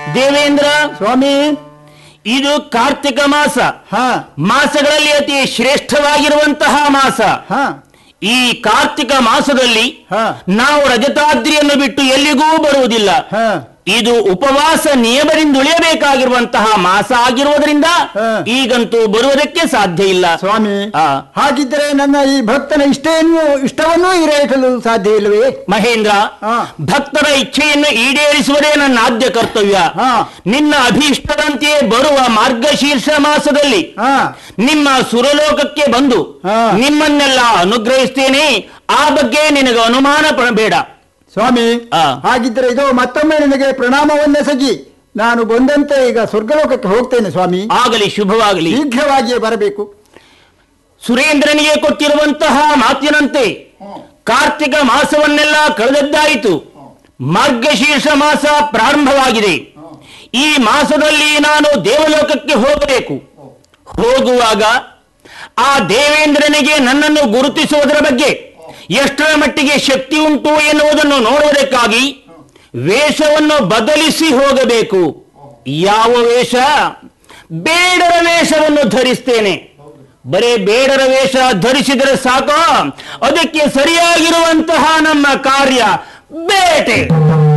ದೇವೇಂದ್ರ ಸ್ವಾಮಿ ಇದು ಕಾರ್ತಿಕ ಮಾಸ ಹಾ ಮಾಸಗಳಲ್ಲಿ ಅತಿ ಶ್ರೇಷ್ಠವಾಗಿರುವಂತಹ ಮಾಸ ಹಾ ಈ ಕಾರ್ತಿಕ ಮಾಸದಲ್ಲಿ ಹಾ. ನಾವು ರಜತಾದ್ರಿಯನ್ನು ಬಿಟ್ಟು ಎಲ್ಲಿಗೂ ಬರುವುದಿಲ್ಲ ಹಾ ಇದು ಉಪವಾಸ ನಿಯಮದಿಂದ ಉಳಿಯಬೇಕಾಗಿರುವಂತಹ ಮಾಸ ಆಗಿರುವುದರಿಂದ ಹಾ. ಈಗಂತೂ ಬರುವುದಕ್ಕೆ ಸಾಧ್ಯ ಇಲ್ಲ ಸ್ವಾಮಿ ಆ. ಹಾಗಿದ್ರೆ ನನ್ನ ಈ ಭಕ್ತನ ಇಷ್ಟೇನು ಇಷ್ಟವನ್ನೂ ಈಡೇರಿಸಲು ಸಾಧ್ಯ ಇಲ್ಲವೇ ಮಹೇಂದ್ರ ಹಾ. ಭಕ್ತರ ಇಚ್ಛೆಯನ್ನು ಈಡೇರಿಸುವುದೇ ನನ್ನ ಆದ್ಯ ಕರ್ತವ್ಯ ಹಾ. ನಿನ್ನ ಅಭೀಷ್ಟದಂತೆಯೇ ಬರುವ ಮಾರ್ಗಶೀರ್ಷ ಮಾಸದಲ್ಲಿ ಹಾ ನಿಮ್ಮ ಸುರಲೋಕಕ್ಕೆ ಬಂದು ಹಾ. ನಿಮ್ಮನ್ನೆಲ್ಲ ಅನುಗ್ರಹಿಸ್ತೇನೆ ಆ ಬಗ್ಗೆ ನಿನಗೆ ಅನುಮಾನ ಪಡಬೇಡ ಸ್ವಾಮಿ ಆ. ಹಾಗಿದ್ರೆ ಇದು ಮತ್ತೊಮ್ಮೆ ನಿನಗೆ ಪ್ರಣಾಮವನ್ನೆಸಗಿ ನಾನು ಬಂದಂತೆ ಈಗ ಸ್ವರ್ಗಲೋಕಕ್ಕೆ ಹೋಗ್ತೇನೆ ಸ್ವಾಮಿ ಆಗಲಿ ಶುಭವಾಗಲಿ ಶೀಘ್ರವಾಗಿಯೇ ಬರಬೇಕು ಸುರೇಂದ್ರನಿಗೆ ಕೊಟ್ಟಿರುವಂತಹ ಮಾತಿನಂತೆ ಕಾರ್ತಿಕ ಮಾಸವನ್ನೆಲ್ಲ ಕಳೆದದ್ದಾಯಿತು ಮಾರ್ಗಶೀರ್ಷ ಮಾಸ ಪ್ರಾರಂಭವಾಗಿದೆ ಈ ಮಾಸದಲ್ಲಿ ನಾನು ದೇವಲೋಕಕ್ಕೆ ಹೋಗಬೇಕು ಹೋಗುವಾಗ ಆ ದೇವೇಂದ್ರನಿಗೆ ನನ್ನನ್ನು ಗುರುತಿಸುವುದರ ಬಗ್ಗೆ ಎಷ್ಟರ ಮಟ್ಟಿಗೆ ಶಕ್ತಿ ಉಂಟು ಎನ್ನುವುದನ್ನು ನೋಡುವುದಕ್ಕಾಗಿ ವೇಷವನ್ನು ಬದಲಿಸಿ ಹೋಗಬೇಕು ಯಾವ ವೇಷ ಬೇಡರ ವೇಷವನ್ನು ಧರಿಸ್ತೇನೆ ಬರೇ ಬೇಡರ ವೇಷ ಧರಿಸಿದರೆ ಸಾಕು ಅದಕ್ಕೆ ಸರಿಯಾಗಿರುವಂತಹ ನಮ್ಮ ಕಾರ್ಯ ಬೇಟೆ